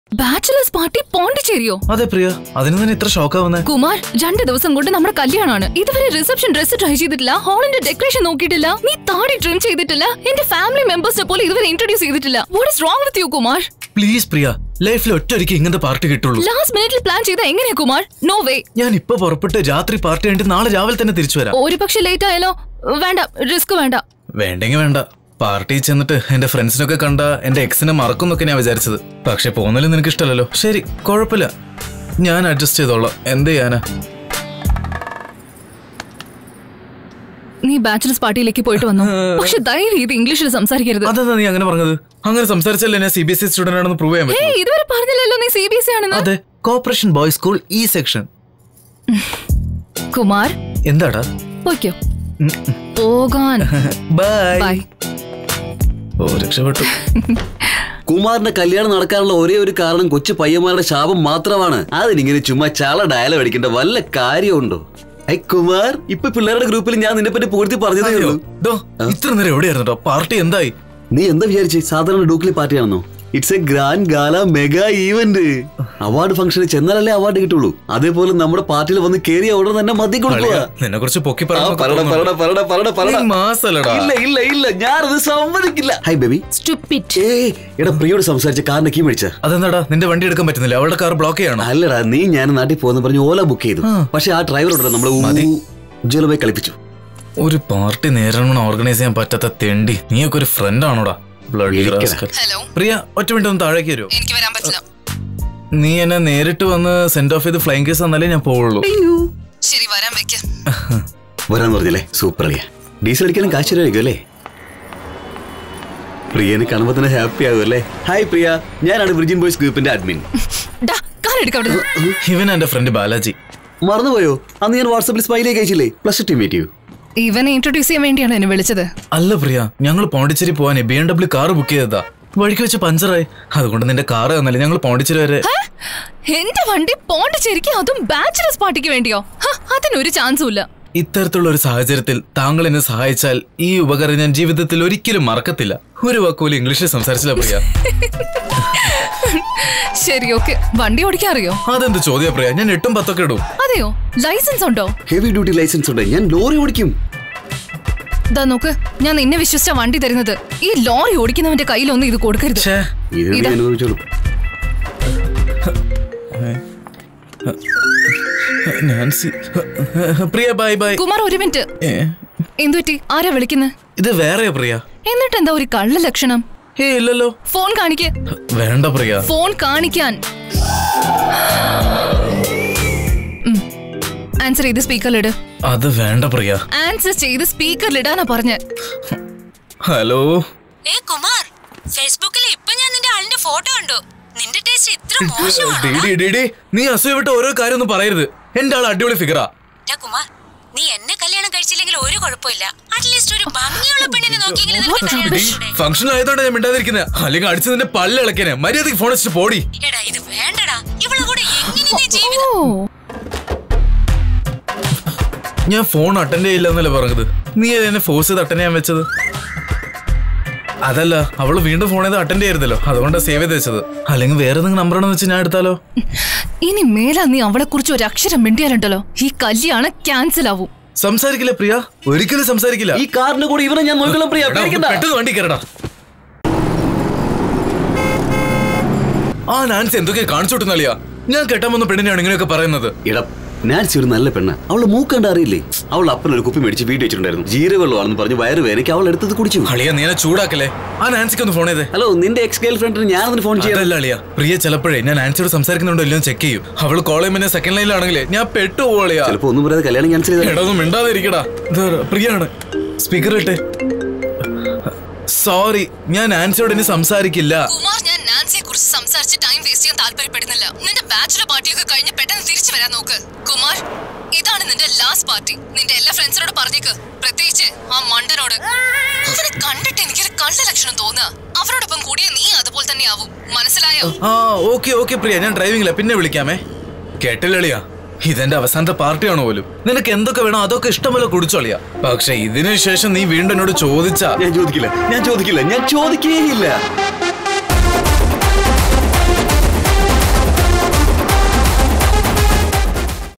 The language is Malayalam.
ബാച്ചിലേഴ്സ് പാർട്ടി പോണ്ടിച്ചേരിയോ അതെ പ്രിയ അതിന് തന്നെ ഇത്ര ഷോക്കാവുന്നേ കുമാർ രണ്ട് ദിവസം കൊണ്ട് നമ്മുടെ കല്യാണമാണ് ഇതുവരെ റിസപ്ഷൻ ഡ്രസ് ട്രൈ ചെയ്തിട്ടില്ല ഹാളിന്റെ ഡെക്കറേഷൻ നോക്കിയിട്ടില്ല നീ താടി ട്രിം ചെയ്തിട്ടില്ല എന്റെ ഫാമിലി മെമ്പേഴ്സിനെ പോലും ഇതുവരെ ഇൻട്രൊഡ്യൂസ് ചെയ്തിട്ടില്ല what is wrong with you Kumar please Priya ലൈഫിൽ ഒറ്റൊരിക്കൽ ഇങ്ങനത്തെ പാർട്ടി കിട്ടുള്ളൂ ലാസ്റ്റ് മിനിറ്റിൽ പ്ലാൻ ചെയ്ത എങ്ങനെയാ കുമാർ നോ വേ ഞാൻ ഇപ്പൊ പുറപ്പെട്ട് രാത്രി പാർട്ടി കഴിഞ്ഞിട്ട് നാളെ രാവിലെ തന്നെ തിരിച്ചു വരാം ഒരു പക്ഷെ ലേറ്റ് ആയാലോ വേണ്ട റിസ്ക് വേണ്ട വേണ്ടെങ്കിൽ വേണ്ട പാർട്ടി ചെന്നിട്ട് എന്റെ ഫ്രണ്ട്സിനൊക്കെ കണ്ട എന്റെ എക്സിനെ മറക്കുന്നൊക്കെ ഞാൻ വിചാരിച്ചത് പക്ഷെ പോകുന്നതിൽ നിനക്ക് ഇഷ്ടമല്ലല്ലോ ശരി കുഴപ്പമില്ല ഞാൻ അഡ്ജസ്റ്റ് ചെയ്തോളാം എന്ത് ചെയ്യാനാ നീ ബാച്ചിലേഴ്സ് പാർട്ടിയിലേക്ക് പോയിട്ട് വന്നു പക്ഷെ ദയവ് ഇത് ഇംഗ്ലീഷിൽ സംസാരിക്കരുത് അതെന്താ നീ അങ്ങനെ പറഞ്ഞത് അങ്ങനെ സംസാരിച്ചല്ലേ ഞാൻ C B S E student ആണെന്ന് പ്രൂവ് ചെയ്യാൻ പറ്റും ഏയ് ഇതുവരെ പറഞ്ഞില്ലല്ലോ നീ സി ബി എസ് ആണെന്ന് അതെ corporation boys school E section Kumar എന്താടാ പോയിക്കോ പോകാൻ ബൈ ബൈ ഓ രക്ഷപ്പെട്ടു കുമാറിന്റെ കല്യാണം നടക്കാനുള്ള ഒരേ ഒരു കാരണം കൊച്ചു പയ്യന്മാരുടെ ശാപം മാത്രമാണ് അതിനിങ്ങനെ ചുമ്മാ ചാള ഡയലോഗ് അടിക്കേണ്ട വല്ല കാര്യമുണ്ടോ ഐ കുമാർ ഇപ്പൊ പിള്ളേരുടെ ഗ്രൂപ്പിൽ ഞാൻ നിന്നെ പറ്റി പൂർത്തി പറഞ്ഞതേ ഉള്ളൂ ദോ, ഇത്ര നേരം എവിടെയായിരുന്നു പാർട്ടി എന്തായി നീ എന്താ വിചാരിച്ചേ സാധാരണ ഡൂക്കിലി പാർട്ടിയാണെന്നോ it's a grand gala mega event award ഫംഗ്ഷന് ചെന്നാലല്ലേ അവാർഡ് കിട്ടുള്ളൂ അതേപോലെ നമ്മുടെ പാർട്ടിയിൽ വന്ന് കേറിയ ഉടനെ തന്നെ മദ്യം കൊടുക്കുക നിന്നെ കുറിച്ച് പൊക്കി ആ, പറടാ, പറടാ, പറഞ്ഞു പറടാ, പറടാ, പറടാ. മാസല്ലടാ ഇല്ല ഇല്ല ഇല്ല ഞാനത് സമ്മതിക്കില്ല ഹൈ ബേബി സ്റ്റുപ്പിറ്റ് ഏ എടാ പ്രിയോട് സംസാരിച്ച കാറിന്റെ കീ മേടിച്ച അതെന്താടാ നിന്റെ വണ്ടി എടുക്കാൻ പറ്റുന്നില്ല അവളുടെ കാർ ബ്ലോക്ക് ചെയ്യണോ അല്ലടാ നീ ഞാൻ നാട്ടിൽ പോകുന്ന പറഞ്ഞ് ഓല ബുക്ക് ചെയ്തു പക്ഷെ ആ ഡ്രൈവറോട് നമ്മളെ മതി. ഉജ്ജ്വലമായി കളിപ്പിച്ചു ഒരു പാർട്ടി നേരണം ഓർഗനൈസ് ചെയ്യാൻ പറ്റാത്ത തെണ്ടി നീയൊക്കെ ഒരു ഫ്രണ്ട് ആണോടാ Bloody ഇരിക്കടാ. rascal. ഹലോ പ്രിയ ഒറ്റ മിനിറ്റ് ഒന്ന് താഴേക്ക് വരുമോ എനിക്ക് വരാൻ പറ്റില്ല നീ എന്നെ നേരിട്ട് വന്ന് സെൻഡ് ഓഫ് ചെയ്ത് ഫ്ലൈങ് കേസ് തന്നാലേ ഞാൻ പോവുള്ളൂ ശരി വരാൻ വെക്ക വരാന്ന് പറഞ്ഞല്ലേ സൂപ്പർ അളിയ ഡീസൽ അടിക്കാനും കാശ് തരുമായിരിക്കും അല്ലേ പ്രിയനെ കാണുമ്പോ തന്നെ ഹാപ്പി ആകും അല്ലേ ഹായ് പ്രിയ ഞാനാണ് വിർജിൻ ബോയ്സ് ഗ്രൂപ്പിന്റെ അഡ്മിൻ ഡാ കാലെടുക്ക അവിടെ ഇവൻ എന്റെ ഫ്രണ്ട് ബാലാജി മറന്നുപോയോ അന്ന് ഞാൻ വാട്സാപ്പിൽ സ്മൈലേക്ക് അയച്ചില്ലേ പ്ലസ് ടു മീറ്റ് യു ഇവനെ ഇൻട്രൊഡ്യൂസ് ചെയ്യാൻ വേണ്ടിയാണ് എന്നെ വിളിച്ചത് അല്ല പ്രിയ ഞങ്ങൾ പോണ്ടിച്ചേരി പോവാൻ B M W car book ചെയ്തതാ വഴിക്ക് വെച്ച് പഞ്ചറായി അതുകൊണ്ട് നിന്റെ കാർ തന്നല്ലേ ഞങ്ങൾ പോണ്ടിച്ചേരി വരെ ഹ? എന്റെ വണ്ടി പോണ്ടിച്ചേരിക്ക് അതും ബാച്ചിലേഴ്സ് പാർട്ടിക്ക് വേണ്ടിയോ ഹ, അതിനൊരു ചാൻസും ഇല്ല ഇത്തരത്തിലുള്ള ഒരു സാഹചര്യത്തിൽ താങ്കൾ എന്നെ സഹായിച്ചാൽ ഈ ഉപകാരം ഞാൻ ജീവിതത്തിൽ ഒരിക്കലും മറക്കത്തില്ല ഒരു വാക്കുപോലും ഇംഗ്ലീഷിൽ സംസാരിച്ചില്ല പ്രിയ ശരി ഓക്കെ വണ്ടി ഓടിക്കാൻ അറിയോ അതെന്ത് ചോദ്യ പ്രിയ ഞാൻ എട്ടും പത്തൊക്കെ ഇടും അതെയോ ലൈസൻസ് ഉണ്ടോ ഹെവി ഡ്യൂട്ടി ലൈസൻസ് ഉണ്ട് ഞാൻ ലോറി ഓടിക്കും ദാ നോക്ക് ഞാൻ നിന്നെ വിശ്വസിച്ച വണ്ടി തരുന്നത് ഈ ലോറി ഓടിക്കുന്നവന്റെ കയ്യിലൊന്നും ഇത് കൊടുക്കരുത് ഛേ ഇത് നീ ഇതാ. അനുഭവിച്ചോളൂ Nancy Priya bye bye Kumar ഒരു മിനിറ്റ് ഏ, എന്തുപറ്റി ആരാ വിളിക്കുന്നത് ഇത് വേറെയാ പ്രിയ എന്നിട്ട് എന്താ ഒരു കള്ള ലക്ഷണം ഏ ഇല്ലല്ലോ ഫോൺ കാണിക്ക് വേണ്ട പ്രിയ ഫോൺ കാണിക്കാൻ ആൻസർ ചെയ്ത് സ്പീക്കറിലിട് അത് വേണ്ട പ്രിയ ആൻസർ ചെയ്ത് സ്പീക്കറിലിടാനാ പറഞ്ഞ ഹലോ ഏ കുമാർ ഫേസ്ബുക്കിൽ ഇപ്പൊ ഞാൻ നിന്റെ ആളിന്റെ ഫോട്ടോ കണ്ടു നിന്റെ ടേസ്റ്റ് ഇത്ര മോശമാണോ ഡി, ഡി, ഡി, ഡി, നീ അസൂയ വിട്ട് ഓരോ കാര്യം ഒന്നും പറയരുത് എന്റെ ആൾ അടിപൊളി ഫിഗറാ ടാ കുമാർ നീ എന്നെ കല്യാണം കഴിച്ചില്ലെങ്കിൽ ഒരു കുഴപ്പമില്ല അറ്റ്ലീസ്റ്റ് ഒരു ഭംഗിയുള്ള പെണ്ണിനെ നോക്കിയെങ്കിലും നിനക്ക് കല്യാണം കഴിച്ചൂടെ? ഫംഗ്ഷൻ ആയതുകൊണ്ട് ഞാൻ മിണ്ടാതിരിക്കുന്നത് അല്ലെങ്കിൽ അടിച്ച് നിന്റെ പല്ല് ഇളക്കിനെ മര്യാദക്ക് ഫോൺ വെച്ചിട്ട് പോടി എടാ ഇത് വേണ്ടടാ ഇവളെ കൂടെ എങ്ങനെ നീ ഓ ജീവിതം ഞാൻ ഫോൺ അറ്റൻഡ് ചെയ്യില്ല എന്നല്ലേ പറഞ്ഞത് നീ എന്നെ ഫോഴ്സ് ചെയ്ത് അറ്റൻഡ് ചെയ്യാൻ വെച്ചത് അതല്ല അവള് വീണ്ടും ഫോൺ ചെയ്ത് അറ്റൻഡ് ചെയ്യരുതല്ലോ അതുകൊണ്ടാണ് സേവ് ചെയ്ത് വെച്ചത് അല്ലെങ്കിൽ വേറെ എന്തെങ്കിലും നമ്പർ ആണെന്ന് വെച്ച് ഞാൻ എടുത്താലോ ഇനി മേലാ നീ അവളെ കുറിച്ച് ഒരു അക്ഷരം മിണ്ടിയാലുണ്ടല്ലോ ഈ കല്യാണം ക്യാൻസൽ ആവും സംസാരിക്കില്ല പ്രിയ ഒരിക്കലും സംസാരിക്കില്ല ഈ കാറിന്റെ കൂടെ ഇവനെ ഞാൻ നോക്കണം പ്രിയ എടാ, ഒന്ന് പേടിക്കണ്ട പെട്ടെന്ന് വണ്ടി കയറടാ ആ നാൻസി എന്തൊക്കെ കാണിച്ചു വിട്ടുന്നളിയാ ഞാൻ കെട്ടാൻ വന്ന പെണ്ണിനെയാണ് ഇങ്ങനെയൊക്കെ പറയുന്നത് എടാ നാൻസി ഒരു നല്ല പെണ്ണ അവള് മൂക്കണ്ട അറിയില്ലേ അവൾ അപ്പൻ ഒരു കുപ്പി മേടിച്ച് വീട്ടിൽ വെച്ചിട്ടുണ്ടായിരുന്നു ജീരകവെള്ളമാണെന്ന് പറഞ്ഞ് വയറ് വേനയ്ക്ക് അവൾ എടുത്തത് കുടിച്ചു അളിയ നീ എന്നെ ചൂടാക്കല്ലേ ആ നാൻസിക്ക് ഒന്ന് ഫോൺ ചെയ്തേ ഹലോ നിന്റെ എക്സ് ഗേൾ ഫ്രണ്ടിന് ഞാനതിന് ഫോൺ ചെയ്യാം അതല്ല അളിയ പ്രിയ ചിലപ്പോഴേ ഞാൻ ആൻസിയോട് സംസാരിക്കുന്നുണ്ടോ ഇല്ലെന്ന് ചെക്ക് ചെയ്യും അവള് കോൾ ചെയ്യുമ്പോൾ സെക്കൻഡ് ലൈനിലാണെങ്കിലേ ഞാൻ പെട്ടു പോളിയാ ചിലപ്പോ ഒന്നും പറയാതെ കല്യാണം ക്യാൻസൽ ചെയ്ത എടാ ഒന്നും മിണ്ടാതെ ഇരിക്കടാ ഇത് പ്രിയാണ് സ്പീക്കർ ഇട്ടെ സോറി ഞാൻ ആൻസിയോട് ഇനി സംസാരിക്കില്ല കുമാർ ഞാൻ നാൻസിയെ കുറിച്ച് സംസാരിച്ച് ടൈം വേസ്റ്റ് ചെയ്യാൻ താല്പര്യപ്പെടുന്നില്ല നിന്റെ ബാച്ചുലർ പാർട്ടിയൊക്കെ കഴിഞ്ഞ് പെട്ടെന്ന് തിരിച്ചു വരാൻ നോക്ക് കുമാർ ഇതാണ് നിന്റെ ലാസ്റ്റ് പാർട്ടി നിന്റെ എല്ലാ ഫ്രണ്ട്സിനോട് പറഞ്ഞേക്ക് പ്രത്യേകിച്ച് ആ മണ്ടനോട് അവനെ കണ്ടിട്ട് എനിക്കൊരു കള്ള ലക്ഷണം തോന്നുക അവരോടൊപ്പം കൂടിയ നീ അതുപോലെ തന്നെ ആവും മനസ്സിലായോ ആ ഓക്കെ ഓക്കെ പ്രിയ ഞാൻ ഡ്രൈവിംഗില്ല പിന്നെ വിളിക്കാമേ കേട്ടില്ലളിയാ ഇതെന്റെ അവസാനത്തെ പാർട്ടിയാണോ പോലും നിനക്ക് എന്തൊക്കെ വേണോ അതൊക്കെ ഇഷ്ടംപോലെ കുടിച്ചോളിയാ പക്ഷെ ഇതിനു ശേഷം നീ വീണ്ടും എന്നോട് ചോദിച്ചാ ഞാൻ ചോദിക്കില്ല ഞാൻ ചോദിക്കില്ല ഞാൻ ചോദിക്കേയില്ല